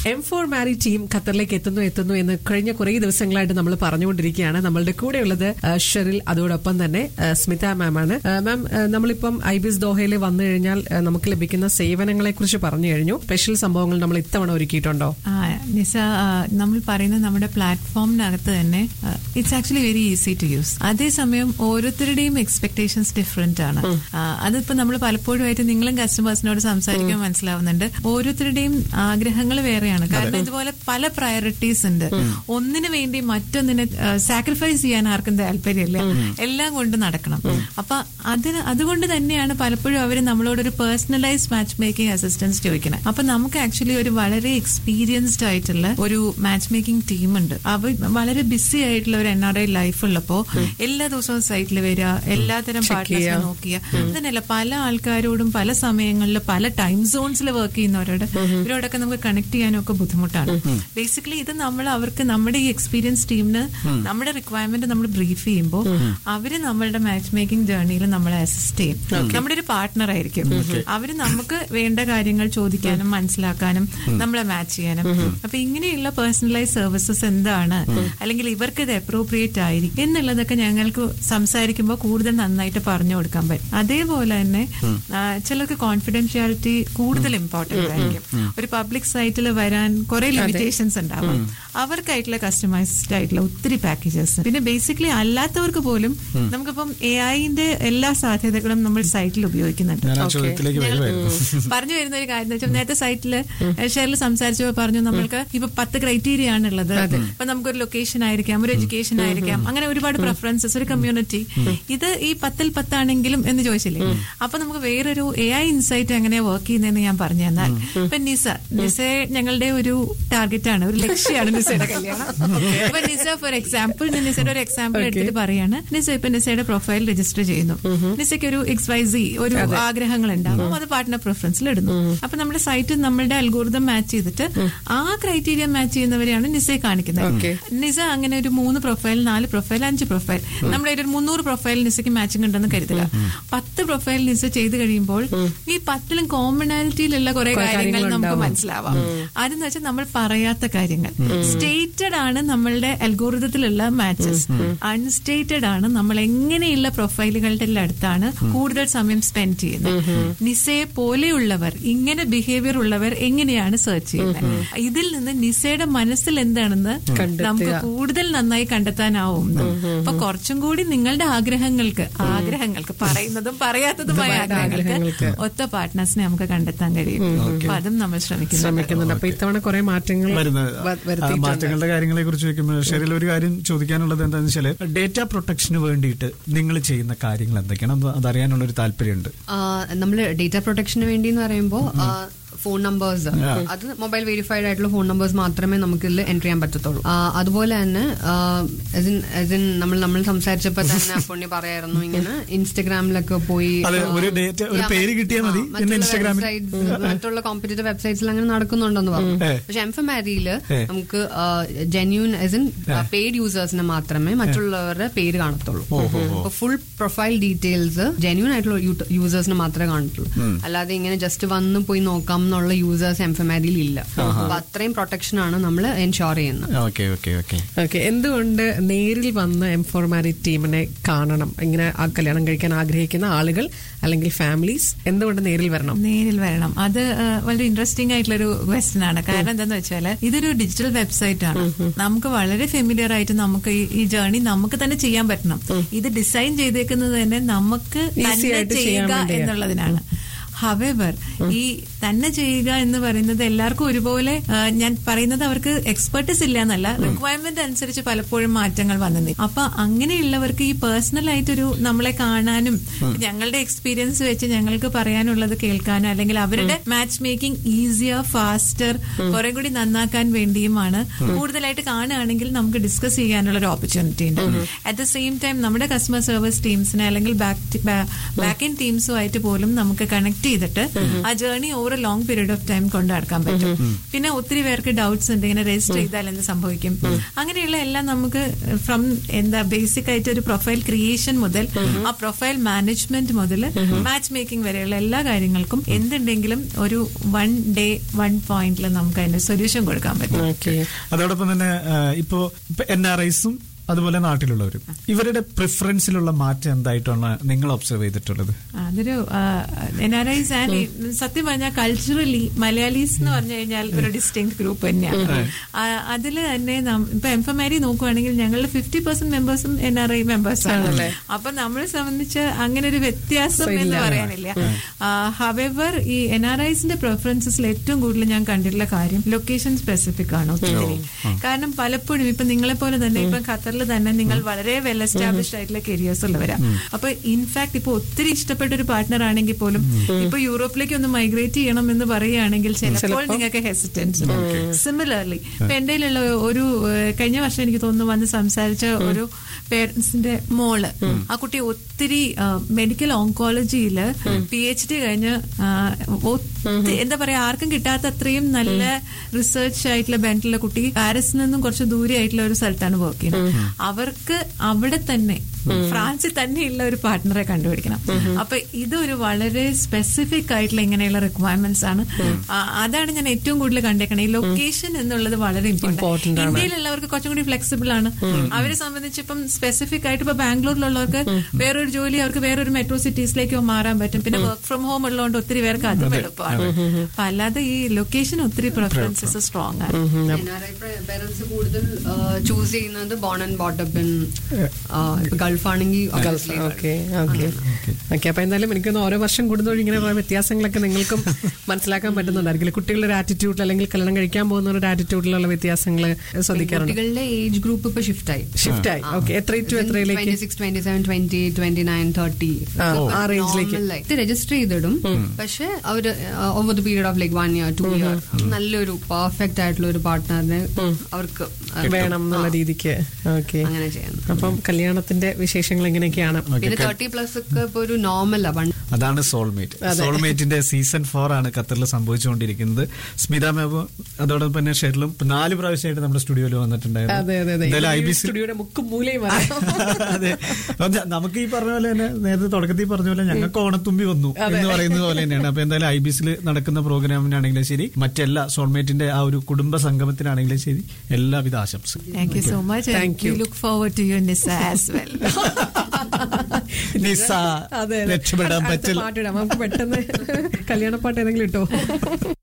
M four മാരി team ഖത്തറിലേക്ക് എത്തുന്നു എത്തുന്നു എന്ന് കഴിഞ്ഞ കുറേ ദിവസങ്ങളായിട്ട് നമ്മൾ പറഞ്ഞുകൊണ്ടിരിക്കുകയാണ് നമ്മളുടെ കൂടെയുള്ളത് ആ, ഷെറിൽ അതോടൊപ്പം തന്നെ ആ, സ്മിത മാം ആണ് ആ, മാം ആ, നമ്മളിപ്പം ഐബിസ് ദോഹയിൽ വന്നു കഴിഞ്ഞാൽ ആ, നമുക്ക് ലഭിക്കുന്ന സേവനങ്ങളെ കുറിച്ച് പറഞ്ഞു കഴിഞ്ഞു സ്പെഷ്യൽ സംഭവങ്ങൾ നമ്മൾ ഇത്തവണ ഒരുക്കിയിട്ടുണ്ടോ ആ, നിസ ആ, നമ്മൾ പറയുന്ന നമ്മുടെ പ്ലാറ്റ്ഫോമിനകത്ത് തന്നെ it's actually very easy to use അതേസമയം ഓരോരുത്തരുടെയും എക്സ്പെക്ടേഷൻസ് ഡിഫറെന്റ് ആണ് ആ, അതിപ്പോ നമ്മൾ പലപ്പോഴുമായിട്ട് നിങ്ങളും കസ്റ്റമേഴ്സിനോട് സംസാരിക്കാൻ മനസ്സിലാവുന്നുണ്ട് ഓരോരുത്തരുടെയും ആഗ്രഹങ്ങൾ വേറെയാണ് കാരണം ഇതുപോലെ പല പ്രയോറിറ്റീസ് ഉണ്ട് ഒന്നിനു വേണ്ടി മറ്റൊന്നിനെ സാക്രിഫൈസ് ചെയ്യാൻ ആർക്കും താല്പര്യമില്ല എല്ലാം കൊണ്ട് നടക്കണം അപ്പൊ അതിന് അതുകൊണ്ട് തന്നെയാണ് പലപ്പോഴും അവർ നമ്മളോടൊരു പേഴ്സണലൈസ് മാച്ച് മേക്കിംഗ് അസിസ്റ്റൻസ് ചോദിക്കുന്നത് അപ്പൊ നമുക്ക് ആക്ച്വലി ഒരു വളരെ എക്സ്പീരിയൻസ്ഡ് ആയിട്ടുള്ള ഒരു മാച്ച് മേക്കിംഗ് ടീം ഉണ്ട് അവർ വളരെ ബിസി ആയിട്ടുള്ള ഒരു എൻ ആർ ഐ ലൈഫ് ഉള്ളപ്പോ എല്ലാ ദിവസവും സൈറ്റിൽ വരിക എല്ലാത്തരം പാർട്ട്നേഴ്സിനെ നോക്കിയ അതന്നെയല്ല പല ആൾക്കാരോടും പല സമയങ്ങളിൽ പല ടൈം സോൺസിൽ വർക്ക് ചെയ്യുന്നവരോട് ഇവരോടൊക്കെ നമുക്ക് കണക്ട് ചെയ്യാനും ഒക്കെ ബുദ്ധിമുട്ടാണ് ബേസിക്കലി ഇത് നമ്മൾ അവർക്ക് നമ്മുടെ ഈ എക്സ്പീരിയൻസ് ടീമിന് നമ്മുടെ റിക്വയർമെന്റ് നമ്മൾ ബ്രീഫ് ചെയ്യുമ്പോൾ അവര് നമ്മളുടെ മാച്ച് മേക്കിംഗ് ജേർണിയിൽ നമ്മളെ അസിസ്റ്റ് ചെയ്യും നമ്മുടെ ഒരു പാർട്ട്ണർ ആയിരിക്കും അവര് നമുക്ക് വേണ്ട കാര്യങ്ങൾ ചോദിക്കാനും മനസ്സിലാക്കാനും നമ്മളെ മാച്ച് ചെയ്യാനും അപ്പൊ ഇങ്ങനെയുള്ള പേഴ്സണലൈസ് സർവീസസ് എന്താണ് അല്ലെങ്കിൽ ഇവർക്ക് ഇത് അപ്രോപ്രിയേറ്റ് ആയിരിക്കും എന്നുള്ളതൊക്കെ ഞങ്ങൾക്ക് സംസാരിക്കുമ്പോൾ കൂടുതൽ നന്നായിട്ട് പറഞ്ഞു കൊടുക്കാൻ പറ്റും അതേപോലെ തന്നെ ആ, ചിലർക്ക് കോൺഫിഡൻഷ്യാലിറ്റി കൂടുതൽ ഇമ്പോർട്ടന്റ് ആയിരിക്കും ഒരു പബ്ലിക് സൈറ്റിൽ വരാൻ കുറെ ലിമിറ്റേഷൻസ് ഉണ്ടാവും അവർക്കായിട്ടുള്ള കസ്റ്റമൈസ്ഡ് ആയിട്ടുള്ള ഒത്തിരി പാക്കേജസ് പിന്നെ ബേസിക്കലി അല്ലാത്തവർക്ക് പോലും നമുക്കിപ്പം എ ഐന്റെ എല്ലാ സാധ്യതകളും നമ്മൾ സൈറ്റിൽ ഉപയോഗിക്കുന്നുണ്ട് ഞാൻ ആ ചോദ്യത്തിലേക്ക് വരുമായിരുന്നു പറഞ്ഞു വരുന്ന ഒരു കാര്യം എന്ന് വെച്ചാൽ നേരത്തെ സൈറ്റില് ഷെയറിൽ സംസാരിച്ചപ്പോൾ പറഞ്ഞു നമ്മൾക്ക് ഇപ്പൊ പത്ത് ക്രൈറ്റീരിയ ആണുള്ളത് ഇപ്പൊ നമുക്കൊരു ലൊക്കേഷൻ ആയിരിക്കാം ഒരു എഡ്യൂക്കേഷൻ ആയിരിക്കാം അങ്ങനെ ഒരുപാട് പ്രിഫറൻസസ് ഒരു കമ്മ്യൂണിറ്റി ഇത് ഈ പത്തിൽ പത്താണെങ്കിലും എന്ന് ചോദിച്ചില്ലേ അപ്പൊ നമുക്ക് വേറൊരു എ ഐ ഇൻസൈറ്റ് എങ്ങനെയാ വർക്ക് ചെയ്യുന്നതെന്ന് ഞാൻ പറഞ്ഞു തന്നാൽ ഇപ്പൊ നിസ നിസ ഞങ്ങളുടെ ഒരു ടാർഗറ്റ് ആണ് ഒരു ലക്ഷ്യമാണ് നിസയുടെ കല്യാണം ഇപ്പൊ നിസ ഫോർ എക്സാമ്പിൾ ഞാൻ നിസയുടെ ഒരു എക്സാമ്പിൾ എടുത്തിട്ട് പറയാണ് നിസ ഇപ്പൊ നിസയുടെ പ്രൊഫൈൽ രജിസ്റ്റർ ചെയ്യുന്നു നിസയ്ക്ക് ഒരു എക്സ് വൈ സി ഒരു ആഗ്രഹങ്ങൾ ഉണ്ടാവും അത് പാർട്ട്ണർ പ്രിഫറൻസിൽ ഇടുന്നു അപ്പൊ നമ്മുടെ സൈറ്റ് നമ്മളുടെ അൽഗോറിതം മാച്ച് ചെയ്തിട്ട് ആ ക്രൈറ്റീരിയ മാച്ച് ചെയ്യുന്നവരെയാണ് നിസയെ കാണിക്കുന്നത് നിസ അങ്ങനെ ഒരു മൂന്ന് പ്രൊഫൈൽ നാല് പ്രൊഫൈൽ അഞ്ച് പ്രൊഫൈൽ നമ്മുടെ ഒരു മുന്നൂറ് പ്രൊഫൈൽ നിസയ്ക്ക് മാച്ചിങ് ഉണ്ടെന്ന് കരുതുക പത്ത് പ്രൊഫൈൽ നിസ ചെയ്ത് കഴിയുമ്പോൾ ഈ പത്തിലും കോമണാലിറ്റിയിലുള്ള കുറെ കാര്യങ്ങൾ നമുക്ക് മനസ്സിലാവാം അതെന്ന് വെച്ചാൽ നമ്മൾ പറയാത്ത കാര്യങ്ങൾ സ്റ്റേറ്റഡ് ആണ് നമ്മളുടെ അൽഗോറിതത്തിലുള്ള മാച്ചസ് അൺസ്റ്റേറ്റഡ് ആണ് നമ്മൾ എങ്ങനെയുള്ള പ്രൊഫൈലുകളുടെ അടുത്താണ് കൂടുതൽ സമയം സ്പെൻഡ് ചെയ്യുന്നത് നിസയെ പോലെയുള്ളവർ ഇങ്ങനെ ബിഹേവിയർ ഉള്ളവർ എങ്ങനെയാണ് സെർച്ച് ചെയ്യുന്നത് ഇതിൽ നിന്ന് നിസയുടെ മനസ്സിൽ എന്താണെന്ന് നമുക്ക് കൂടുതൽ നന്നായി കണ്ടെത്താനാവും അപ്പൊ കുറച്ചും കൂടി നിങ്ങളുടെ ആഗ്രഹങ്ങൾക്ക് ആഗ്രഹങ്ങൾക്ക് പറയുന്നതും പറയാത്തതുമായ ആഗ്രഹങ്ങൾക്ക് ഒത്ത പാർട്ട്നേഴ്സിനെ നമുക്ക് കണ്ടെത്താൻ കഴിയും അപ്പൊ അതും നമ്മൾ ശ്രമിക്കുന്നു ശ്രമിക്കുന്നുണ്ട് അപ്പൊ ഇത്തവണ കുറെ മാറ്റങ്ങൾ വരുന്നത് വ- ആ വരുത്തിയിട്ടുണ്ട് മാറ്റങ്ങളുടെ കാര്യങ്ങളെ കുറിച്ച് ചോദിക്കുമ്പോൾ ഷെറിൽ ഒരു കാര്യം ചോദിക്കാനുള്ളത് എന്താണെന്ന് വെച്ചാൽ ഡേറ്റ പ്രൊട്ടക്ഷന് വേണ്ടിയിട്ട് നിങ്ങൾ ചെയ്യുന്ന കാര്യങ്ങൾ എന്തൊക്കെയാണ് അത് അതറിയാനുള്ള ഒരു താല്പര്യമുണ്ട് നമ്മൾ ഡേറ്റ പ്രൊട്ടക്ഷന് വേണ്ടി എന്ന് പറയുമ്പോൾ ഫോൺ നമ്പേഴ്സ് അത് മൊബൈൽ വെരിഫൈഡ് ആയിട്ടുള്ള ഫോൺ നമ്പേഴ്സ് മാത്രമേ നമുക്ക് ഇതിൽ എൻട്രി ചെയ്യാൻ പറ്റത്തുള്ളൂ ആ, അതുപോലെ തന്നെ നമ്മൾ നമ്മൾ സംസാരിച്ചപ്പോൾ തന്നെ പുണ്യ പറയായിരുന്നു ഇങ്ങനെ ഇൻസ്റ്റഗ്രാമിലൊക്കെ പോയി അതെ, ആ, ഒരു data- ഒരു yeah, പേര് മറ്റ്- കിട്ടിയാൽ ആ, മതി. മറ്റുള്ള പിന്നെ ഇൻസ്റ്റഗ്രാമിൽ- websites, മറ്റുള്ള കോമ്പറ്റീറ്റീവ് വെബ്സൈറ്റ്സിൽ അങ്ങനെ നടക്കുന്നുണ്ടെന്ന് പറഞ്ഞു ഏ. പക്ഷെ എംഫമാരിയില് ഏ. നമുക്ക് ജെന്യൂൻ എസ് ഇൻ പെയ്ഡ് യൂസേഴ്സിന് മാത്രമേ മറ്റുള്ളവരുടെ പേര് കാണത്തുള്ളൂ അപ്പൊ ഫുൾ പ്രൊഫൈൽ ഡീറ്റെയിൽസ് ജെന്യൂൻ ആയിട്ടുള്ള യൂസേഴ്സിന് മാത്രമേ കാണത്തുള്ളൂ അല്ലാതെ ഇങ്ങനെ ജസ്റ്റ് വന്ന് പോയി നോക്കാം എന്നുള്ള യൂസേഴ്സ് എംഫമാരിയിൽ ഇല്ല അപ്പൊ അത്രയും പ്രൊട്ടക്ഷൻ ആണ് നമ്മൾ എൻഷോർ ചെയ്യുന്നത് ഓക്കെ ഓക്കെ ഓക്കെ ഓക്കെ എന്തുകൊണ്ട് നേരിൽ വന്ന് എംഫോർമാരി ടീമിനെ കാണണം ഇങ്ങനെ ആ കല്യാണം കഴിക്കാൻ ആഗ്രഹിക്കുന്ന ആളുകൾ അല്ലെങ്കിൽ ഫാമിലീസ് എന്തുകൊണ്ട് നേരിൽ വരണം നേരിൽ വരണം അത് ആ, വളരെ ഇൻട്രസ്റ്റിംഗ് ആയിട്ടുള്ള ഒരു ക്വസ്റ്റ്യൻ ആണ് കാരണം എന്താന്ന് വെച്ചാൽ ഇതൊരു ഡിജിറ്റൽ വെബ്സൈറ്റ് ആണ് നമുക്ക് വളരെ ഫെമിലിയർ ആയിട്ട് നമുക്ക് ഈ- ഈ ജേർണി നമുക്ക് തന്നെ ചെയ്യാൻ പറ്റണം ഇത് ഡിസൈൻ ചെയ്തേക്കുന്നത് തന്നെ നമുക്ക് Easy തന്നെ ആയിട്ട് ചെയ്യാൻ ചെയ്യുക വേണ്ടിയാ. എന്നുള്ളതിനാണ് ഹവെവർ ഈ തന്നെ ചെയ്യുക എന്ന് പറയുന്നത് എല്ലാവർക്കും ഒരുപോലെ ആ, ഞാൻ പറയുന്നത് അവർക്ക് എക്സ്പെർട്ടീസ് ഇല്ല എന്നല്ല റിക്വയർമെന്റ് അനുസരിച്ച് പലപ്പോഴും മാറ്റങ്ങൾ വന്നു അപ്പൊ അങ്ങനെയുള്ളവർക്ക് ഈ പേഴ്സണൽ ആയിട്ടൊരു നമ്മളെ കാണാനും ഞങ്ങളുടെ എക്സ്പീരിയൻസ് വെച്ച് ഞങ്ങൾക്ക് പറയാനുള്ളത് കേൾക്കാനും അല്ലെങ്കിൽ അവരുടെ മാച്ച് മേക്കിംഗ് ഈസിയർ ഫാസ്റ്റർ കുറെ കൂടി നന്നാക്കാൻ വേണ്ടിയുമാണ് കൂടുതലായിട്ട് കാണുകയാണെങ്കിൽ നമുക്ക് ഡിസ്കസ് ചെയ്യാനുള്ള ഒരു ഓപ്പർച്യൂണിറ്റി ഉണ്ട് അറ്റ് ദ സെയിം ടൈം നമ്മുടെ കസ്റ്റമർ സർവീസ് ടീംസിനെ അല്ലെങ്കിൽ ബാക്ക് ബാക്ക് ഇൻ ടീംസുമായിട്ട് പോലും നമുക്ക് കണക്ട് ചെയ്തിട്ട് ആ journey over a long period of time കൊണ്ട് നടക്കാൻ പറ്റും പിന്നെ ഒത്തിരി പേർക്ക് ഡൗട്ട്സ് ഉണ്ട് ഇങ്ങനെ രജിസ്റ്റർ ചെയ്താൽ എന്ത് സംഭവിക്കും അങ്ങനെയുള്ള എല്ലാം നമുക്ക് ഫ്രം എന്താ ബേസിക് ആയിട്ട് ഒരു പ്രൊഫൈൽ ക്രിയേഷൻ മുതൽ ആ പ്രൊഫൈൽ മാനേജ്മെന്റ് മുതൽ മാച്ച് മേക്കിംഗ് വരെയുള്ള എല്ലാ കാര്യങ്ങൾക്കും എന്തുണ്ടെങ്കിലും ഒരു വൺ ഡേ വൺ പോയിന്റിൽ നമുക്ക് അതിന്റെ സൊല്യൂഷൻ കൊടുക്കാൻ പറ്റും ഓക്കെ അതോടൊപ്പം തന്നെ ആ, ഇപ്പോ എൻ ആർ ഐസും അതുപോലെ നാട്ടിലുള്ളവരും ഇവരുടെ പ്രിഫറൻസിലുള്ള മാറ്റം എന്തായിട്ടാണ് നിങ്ങൾ ഒബ്സർവ് ചെയ്തിട്ടുള്ളത് അതൊരു എൻ ആർ ഐസ് ആൻഡ് സത്യം പറഞ്ഞാൽ കൾച്ചറലി മലയാളീസ് എന്ന് പറഞ്ഞു കഴിഞ്ഞാൽ ഒരു ഡിസ്റ്റിങ് ഗ്രൂപ്പ് തന്നെയാണ് അതിൽ തന്നെ നം- ഇപ്പൊ എംഫമാരി നോക്കുവാണെങ്കിൽ ഞങ്ങളുടെ ഫിഫ്റ്റി പെർസെന്റ് മെമ്പേഴ്സും എൻ ആർ ഐ മെമ്പേഴ്സ് ആണ് അപ്പൊ നമ്മളെ സംബന്ധിച്ച് അങ്ങനെ ഒരു വ്യത്യാസം എന്ന് പറയാനില്ല ഹവെവർ ഈ എൻ ആർ ഐസിന്റെ പ്രിഫറൻസസിൽ ഏറ്റവും കൂടുതൽ ഞാൻ കണ്ടിട്ടുള്ള കാര്യം ലൊക്കേഷൻ സ്പെസിഫിക് ആണ് ഒത്തിരി കാരണം പലപ്പോഴും ഇപ്പൊ നിങ്ങളെ പോലെ തന്നെ ഇപ്പൊ ഖത്തറിൽ തന്നെ നിങ്ങൾ വളരെ വെൽ എസ്റ്റാബ്ലിഷ്ഡ് ആയിട്ടുള്ള കരിയേഴ്സ് ഉള്ളവരാ അപ്പൊ ഇൻഫാക്ട് ഇപ്പൊ ഒത്തിരി ഇഷ്ടപ്പെട്ട ഒരു പാർട്ട്ണർ ആണെങ്കിൽ പോലും ഇപ്പൊ യൂറോപ്പിലേക്ക് ഒന്ന് മൈഗ്രേറ്റ് ചെയ്യണം എന്ന് പറയുകയാണെങ്കിൽ ചിലപ്പോൾ നിങ്ങൾക്ക് ഹെസിറ്റൻസ് സിമിലർലി ഇപ്പൊ എന്റെ കയ്യിലുള്ള ഒരു ഏഹ്, കഴിഞ്ഞ വർഷം എനിക്ക് തോന്നുന്നു വന്ന് സംസാരിച്ച ഒരു പേരൻസിന്റെ മോള് ആ കുട്ടി ഒത്തിരി മെഡിക്കൽ ഓങ്കോളജിയില് പി എച്ച് ഡി കഴിഞ്ഞ് ആ, ഒത്തി- എന്താ പറയാ ആർക്കും കിട്ടാത്ത അത്രയും നല്ല റിസർച്ച് ആയിട്ടുള്ള ബെൻഡിലുള്ള കുട്ടി പാരീസിൽ നിന്നും കുറച്ച് ദൂരെ ആയിട്ടുള്ള ഒരു സ്ഥലത്താണ് വർക്ക് ചെയ്യുന്നത് അവർക്ക് അവിടെ തന്നെ ഫ്രാൻസിൽ തന്നെയുള്ള ഒരു പാർട്ട്ണറെ കണ്ടുപിടിക്കണം അപ്പൊ ഇതൊരു വളരെ സ്പെസിഫിക് ആയിട്ടുള്ള ഇങ്ങനെയുള്ള റിക്വയർമെന്റ്സ് ആണ് ആ, അതാണ് ഞാൻ ഏറ്റവും കൂടുതൽ കണ്ടേക്കണത് ഈ ലൊക്കേഷൻ എന്നുള്ളത് വളരെ Important ഇമ്പോർട്ടന്റ് ആണ്. ഇന്ത്യയിലുള്ളവർക്ക് കുറച്ചും കൂടി ഫ്ലെക്സിബിൾ ആണ് അവരെ സംബന്ധിച്ച് ഇപ്പം സ്പെസിഫിക് ആയിട്ട് ഇപ്പൊ ബാംഗ്ലൂരിലുള്ളവർക്ക് വേറൊരു ജോലി അവർക്ക് വേറൊരു മെട്രോ സിറ്റീസിലേക്കോ മാറാൻ പറ്റും പിന്നെ വർക്ക് ഫ്രം ഹോം ഉള്ളതുകൊണ്ട് ഒത്തിരി പേർക്ക് അതും എളുപ്പമാണ് അപ്പൊ അല്ലാതെ ഈ ലൊക്കേഷൻ ഒത്തിരി പ്രിഫറൻസസ് സ്ട്രോങ് ആണ് NRI പേരൻസ് കൂടുതൽ ചൂസ് ചെയ്യുന്നത് born and brought up in Gulf ആണെങ്കിൽ obviously ഓക്കെ ഓക്കെ ഓക്കെ അപ്പൊ എന്തായാലും എനിക്കൊന്ന് ഓരോ വർഷം കൂടുന്നതോടെ ഇങ്ങനെ കുറെ വ്യത്യാസങ്ങളൊക്കെ നിങ്ങൾക്കും മനസ്സിലാക്കാൻ പറ്റുന്നുണ്ടായിരിക്കും കുട്ടികളുടെ ഒരു ആറ്റിറ്റ്യൂഡിൽ അല്ലെങ്കിൽ കല്യാണം കഴിക്കാൻ പോകുന്നവരുടെ ആറ്റിറ്റ്യൂഡിലുള്ള വ്യത്യാസങ്ങൾ ശ്രദ്ധിക്കാറുണ്ട് കുട്ടികളുടെ ഏജ് ഗ്രൂപ്പ് ഇപ്പൊ ഷിഫ്റ്റ് ആയി ഷിഫ്റ്റ് ആയി ഓക്കെ എത്ര ടു എത്രയിലേക്ക് twenty six twenty seven twenty twenty nine thirty ആ, ആ range-ലേക്ക്. രജിസ്റ്റർ ചെയ്തിടും പക്ഷെ അവര് over the period of like one year two year നല്ലൊരു പെർഫെക്റ്റ് ആയിട്ടുള്ള ഒരു പാർട്ട്ണറിനെ അവർക്ക് ആ, വേണം എന്നുള്ള രീതിക്ക് ഓക്കെ അങ്ങനെ ചെയ്യുന്നു അപ്പം കല്യാണത്തിന്റെ വിശേഷങ്ങൾ എങ്ങനെയൊക്കെയാണ് പിന്നെ തേർട്ടി പ്ലസ് ഒക്കെ ഇപ്പൊ ഒരു നോർമലാ പണ്ട് അതാണ് സോൾമേറ്റ് സോൾമേറ്റിന്റെ സീസൺ ഫോർ ആണ് ഖത്തറിൽ സംഭവിച്ചുകൊണ്ടിരിക്കുന്നത് സ്മിത മാബു അതോടൊപ്പം തന്നെ ഷെറിലും നാല് പ്രാവശ്യമായിട്ട് നമ്മുടെ സ്റ്റുഡിയോയിൽ വന്നിട്ടുണ്ടായിരുന്നു അതെ അതെ അതെ എന്തായാലും ഐ ബി സി സ്റ്റുഡിയോയുടെ മുക്കും മൂലയും അറിയാം. അതെ അപ്പൊ ഞ- നമുക്ക് ഈ പറഞ്ഞ പോലെ തന്നെ നേരത്തെ തുടക്കത്തിൽ പറഞ്ഞ പോലെ ഞങ്ങൾക്ക് ഓണത്തുമ്പി വന്നു എന്ന് പറയുന്നത് പോലെ തന്നെയാണ് അപ്പൊ എന്തായാലും ഐ ബിസിൽ നടക്കുന്ന പ്രോഗ്രാമിനാണെങ്കിലും ശരി മറ്റെല്ലാ സോൾമേറ്റിന്റെ ആ ഒരു കുടുംബ സംഗമത്തിനാണെങ്കിലും ശരി എല്ലാവിധ ആശംസകളും thank you so much Thank you. Look forward to you Nisa as well Nisa അതെ അതെ. രക്ഷപ്പെടാൻ അടുത്ത പറ്റില്ല പാട്ടിടാം നമുക്ക് പെട്ടെന്ന് കല്യാണപ്പാട്ട് ഏതെങ്കിലും ഇട്ടോ